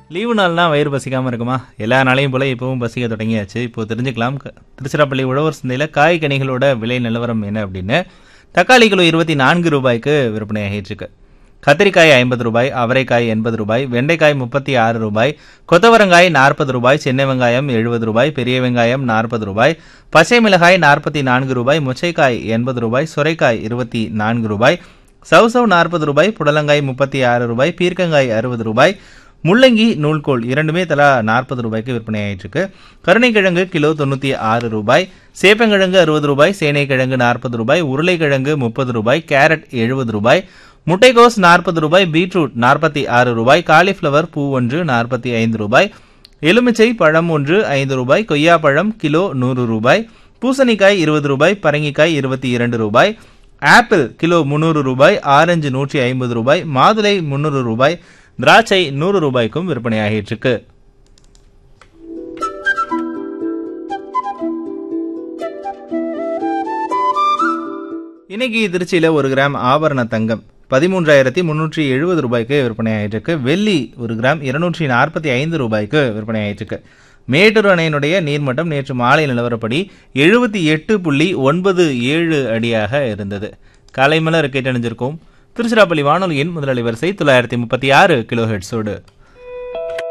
leave நாள்னா வயிறு பசிக்காம இருக்குமா எல்லா நாளையும் போல இப்பவும் பசிக்க தொடங்கியாச்சு இப்போ தெரிஞ்சுக்கலாம் க- திருச்சிராப்பள்ளி உழவர் சந்தையில் காய் கனிகளோட விலை நிலவரம் என்ன அப்படின்னு தக்காளி கிலோ இருபத்தி நான்கு ரூபாய்க்கு விற்பனையாகிட்டு இருக்கு கத்திரிக்காய் ஐம்பது ரூபாய் அவரைக்காய் எண்பது ரூபாய் வெண்டைக்காய் முப்பத்தி ஆறு ரூபாய் கொத்தவரங்காய் நாற்பது ரூபாய் சின்ன வெங்காயம் எழுபது ரூபாய் பெரிய வெங்காயம் நாற்பது ரூபாய் பச்சை மிளகாய் நாற்பத்தி நான்கு ரூபாய் முச்சைக்காய் எண்பது ரூபாய் சுரைக்காய் இருபத்தி நான்கு ரூபாய் சவுசவ் நாற்பது ரூபாய் புடலங்காய் முப்பத்தி ஆறு ரூபாய் பீர்க்கங்காய் அறுபது ரூபாய் முள்ளங்கி நூல்கோல் இரண்டுமே தலா நாற்பது ரூபாய்க்கு விற்பனையாயிட்டு இருக்கு கருணைக்கிழங்கு கிலோ தொண்ணூற்றி ஆறு ரூபாய் சேப்பங்கிழங்கு அறுபது ரூபாய் சேனைக்கிழங்கு நாற்பது ரூபாய் உருளைக்கிழங்கு முப்பது ரூபாய் கேரட் எழுபது ரூபாய் முட்டைகோஸ் நாற்பது ரூபாய் பீட்ரூட் நாற்பத்தி ஆறு ரூபாய் காலிஃப்ளவர் பூ ஒன்று நாற்பத்தி ஐந்து ரூபாய் எலுமிச்சை பழம் ஒன்று ஐந்து ரூபாய் கொய்யாப்பழம் கிலோ நூறு ரூபாய் பூசணிக்காய் இருபது ரூபாய் பரங்கிக்காய் இருபத்தி இரண்டு ரூபாய் ஆப்பிள் கிலோ முந்நூறு ரூபாய் ஆரஞ்சு நூற்றி ஐம்பது ரூபாய் மாதுளை முந்நூறு ரூபாய் திராட்சை நூறு ரூபாய்க்கும் விற்பனையாகிட்டு இருக்கு இன்னைக்கு திருச்சியில் ஒரு கிராம் ஆபரண தங்கம் பதிமூன்றாயிரத்தி முந்நூற்றி எழுபது ரூபாய்க்கு விற்பனையாயிட்டு இருக்கு வெள்ளி ஒரு கிராம் இருநூற்றி நாற்பத்தி ஐந்து ரூபாய்க்கு விற்பனையாயிட்டு இருக்கு மேட்டூர் அணையினுடைய நீர்மட்டம் நேற்று மாலை நிலவரப்படி எழுபத்தி எட்டு புள்ளி ஒன்பது ஏழு அடியாக இருந்தது காலை மலர் கேட்டணிஞ்சிருக்கோம் திருச்சிராப்பள்ளி வானொலியின் முதலாளி வரிசை தொள்ளாயிரத்தி முப்பத்தி ஆறு கிலோ ஹெட்ஸோடு